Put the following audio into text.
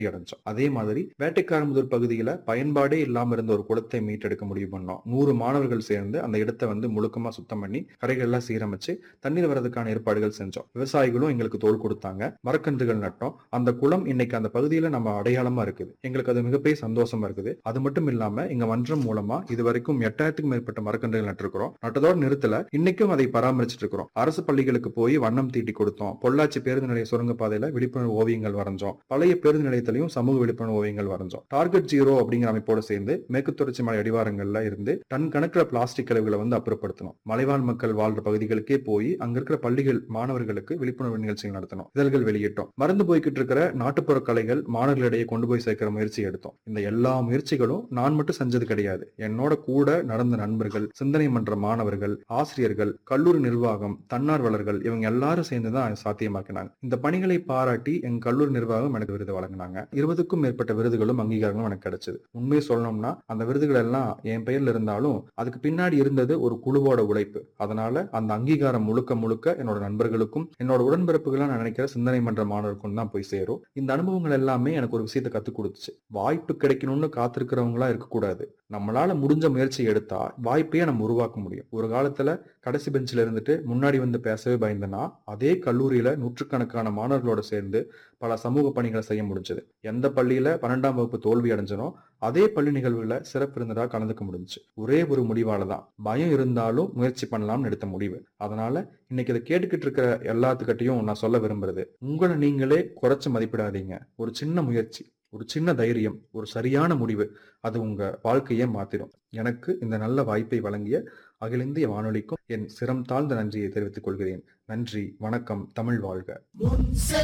அடைஞ்சோம் அதே மாதிரி வேட்டைக்காரமுதூர் பகுதியில பயன்பாடே இல்லாம இருந்த ஒரு குளத்தை மீட்டெடுக்க முடிவு பண்ணோம் நூறு மாணவர்கள் சேர்ந்து அந்த இடத்தை வந்து முழுக்கமா சுத்தம் பண்ணி கரைகள் எல்லாம் சீரமைச்சு தண்ணீர் வரதுக்கான ஏற்பாடுகள் செஞ்சோம் விவசாயிகளும் எங்களுக்கு தோல் கொடுத்தாங்க மரக்கன்றுகள் நட்டோம் அந்த குளம் இன்னைக்கு அந்த பகுதியில நம்ம அடையாளமா இருக்குது எங்களுக்கு அது மிகப்பெரிய சந்தோஷமா இருக்குது அது மட்டும் இல்லாம எங்க மன்றம் மூலமா இது வரைக்கும் எட்டாயிரத்துக்கும் மேற்பட்ட மரக்கன்றுகள் நட்டிருக்கிறோம் நட்டதோட நிறுத்தல இன்னைக்கும் அதை பராமரிச்சுட்டு இருக்கிறோம் அரசு பள்ளிகளுக்கு போய் வண்ணம் தீட்டி கொடுத்தோம் பொள்ளாச்சி பேருந்து நிலைய சுரங்கப்பாதையில விழிப்புணர்வு ஓவியங்கள் வரைஞ்சோம் பழைய பேருந்து நிலையத்திலையும் சமூக விழிப்புணர்வு ஓவியங்கள் வரைஞ்சோம் டார்கெட் ஜீரோ அப்படிங்கிற அமைப்போடு சேர்ந்து மேற்கு தொடர்ச்சி மலை அடிவாரங்கள்ல இருந்து டன் கணக்கில் பிளாஸ்டிக் கழிவுகளை வந்து அப்புறப்படுத்தணும் மலைவாழ் மக்கள் வாழ்ற பகுதிகளுக்கே போய் அங்க இருக்கிற பள்ளிகள் மாணவர்களுக்கு விழிப்புணர்வு நிகழ்ச்சிகள் நடத்தணும் இதழ்கள் வெளியிட்டோம் மறந்து போய்கிட்டு இருக்கிற நாட்டுப்புற கலைகள் மாணவர்களிடையே கொண்டு போய் சேர்க்கிற முயற்சி எடுத்தோம் இந்த எல்லா முயற்சிகளும் நான் மட்டும் செஞ்சது கிடையாது என்னோட கூட நடந்த நண்பர்கள் சிந்தனை மன்ற மாணவர்கள் ஆசிரியர்கள் கல்லூரி நிர்வாகம் தன்னார்வலர்கள் இவங்க எல்லாரும் சேர்ந்து தான் சாத்தியமாக்கினாங்க இந்த பணிகளை பாராட்டி எங்க கல்லூரி நிர்வாகம் எனக்கு விருது வழங்கினாங்க இருபதுக்கும் மேற்பட்ட விருதுகளும் அங்கீகாரங்களும் எனக்கு கிடைச்சது உண்மையை சொல்லணும்னா அந்த விருதுகள் எல்லாம் என் பெயர்ல இருந்தாலும் அதுக்கு பின்னாடி இருந்தது ஒரு குழுவோட உழைப்பு அதனால அந்த அங்கீகாரம் முழுக்க முழுக்க என்னோட நண்பர்களுக்கும் என்னோட உடன்பிறப்புகளா நான் நினைக்கிற சிந்தனை மன்ற மாணவருக்கும் தான் போய் சேரும் இந்த அனுபவங்கள் எல்லாமே எனக்கு ஒரு விஷயத்தை கத்துக் கொடுத்துச்சு வாய்ப்பு கிடைக்கணும்னு காத்திருக்கிறவங்களா இருக்கக்கூடாது நம்மளால முடிஞ்ச முயற்சி எடுத்தா வாய்ப்பையே நம்ம உருவாக்க முடியும் ஒரு காலத்துல கடைசி பெஞ்சில் இருந்துட்டு முன்னாடி வந்து பேசவே பயந்தனா அதே கல்லூரியில நூற்றுக்கணக்கான மாணவர்களோட சேர்ந்து பல சமூக பணிகளை செய்ய முடிஞ்சது எந்த பள்ளியில பன்னெண்டாம் வகுப்பு தோல்வி அடைஞ்சனோ அதே பள்ளி நிகழ்வுல சிறப்பு இருந்ததா கலந்துக்க முடிஞ்சுச்சு ஒரே ஒரு முடிவால தான் பயம் இருந்தாலும் முயற்சி பண்ணலாம்னு எடுத்த முடிவு அதனால இன்னைக்கு இதை கேட்டுக்கிட்டு இருக்கிற எல்லாத்துக்கிட்டையும் நான் சொல்ல விரும்புறது உங்களை நீங்களே குறைச்சு மதிப்பிடாதீங்க ஒரு சின்ன முயற்சி ஒரு சின்ன தைரியம் ஒரு சரியான முடிவு அது உங்க வாழ்க்கையே மாத்திரும் எனக்கு இந்த நல்ல வாய்ப்பை வழங்கிய அகில இந்திய வானொலிக்கும் என் சிரம் தாழ்ந்த நன்றியை தெரிவித்துக் கொள்கிறேன் நன்றி வணக்கம் தமிழ் வாழ்க